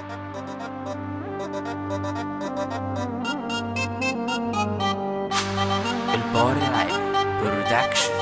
البار العالي برودكشن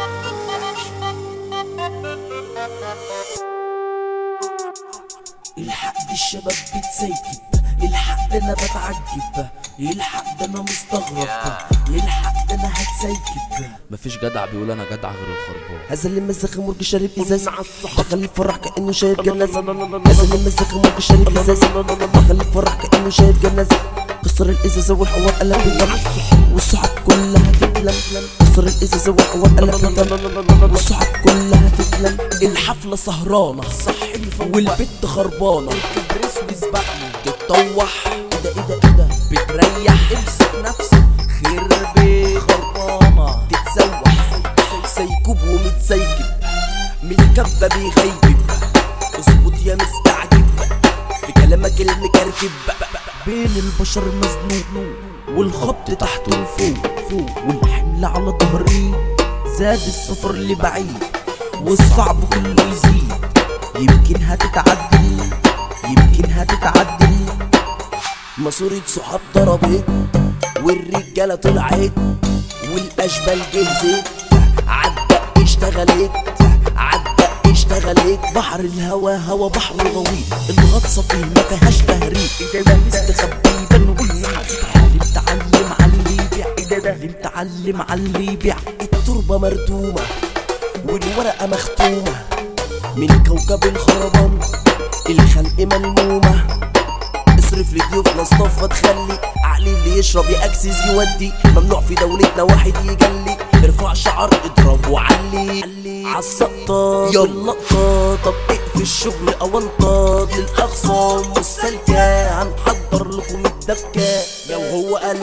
الحق دي الشباب بتسيكب الحق ده انا بتعجب الحق ده انا مستغرب الحق ده انا هتسيكب مفيش جدع بيقول انا جدع غير الخربان هذا اللي مسخ مرج شارب ازاز دخل الفرح كانه شايف جنازه هذا اللي مسخ مرج شارب ازاز دخل الفرح كانه شايف جنازه كسر الازازه والحوار قلب بدم والصحاب كلها تتلم كسر الازازه والحوار قلب بدم والصحاب كلها تتلم الحفله سهرانه صح والبت خربانه الكبريس بيسبقني تتطوح ايه ده ايه ده ايه ده بتريح امسك نفسك خربي خربانه تتسوح سيكوب ومتسيكب من الكبه بيغيب اظبط يا مستعجب في كلامك المكركب بين البشر مزنوق والخبط تحت وفوق فوق والحمل على ظهري زاد السفر لبعيد والصعب كله يزيد يمكن هتتعدل يمكن هتتعدل ماسورة صحاب ضربت والرجالة طلعت والأشبال جهزت عالدق اشتغلت عالدق اشتغلت بحر الهوا هوا بحر غويط الغطسة فيه ما فيهاش تهريب ده مستخبي بنوي اللي متعلم على اللي يبيع اللي متعلم على اللي يبيع التربة مردومة والورقة مختومة من كوكب الخربان الخلق ملمومة اصرف لضيوفنا اصطفى تخلي عقلي اللي يشرب يأكسس يودي ممنوع في دولتنا واحد يجلي ارفع شعر اضرب وعلي عالسقطة يلا طب اقفل الشغل اونطة الاخصام والسلكة هنحضر لكم الدبكة لو هو قال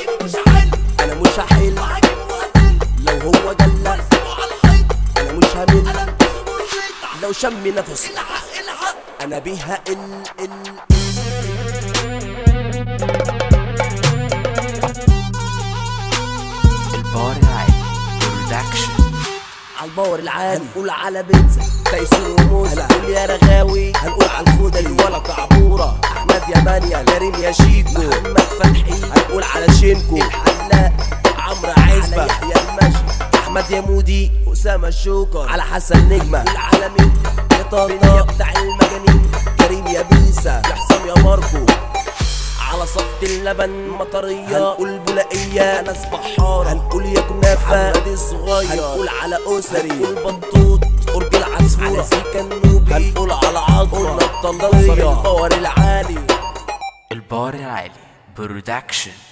انا مش هحل لو هو جل انا مش همل لو شم نفسه انا بيها ال ال البار العالي برودكشن عالباور العالي هنقول على بيتزا تيسير وموزة هنقول يا رغاوي هنقول على الخدري ولا كعبورة احمد يا مانيا كريم يا شيكو محمد فتحي هنقول على شينكو الحلاق عمرو عزبة يحيى المشي احمد يا مودي اسامه الشوكر على حسن نجمه العالمي يا طنطا يا بتاع المجانين كريم يا بيسا يا حسام يا ماركو على صفت اللبن مطرية هنقول بولائية أنس بحارة هنقول يا كنافة محمد الصغير هنقول على أسري هنقول بنطوط قرب العصفورة على سيكا النوبي هنقول على عضلة قلنا الطلية الباور العالي البار العالي برودكشن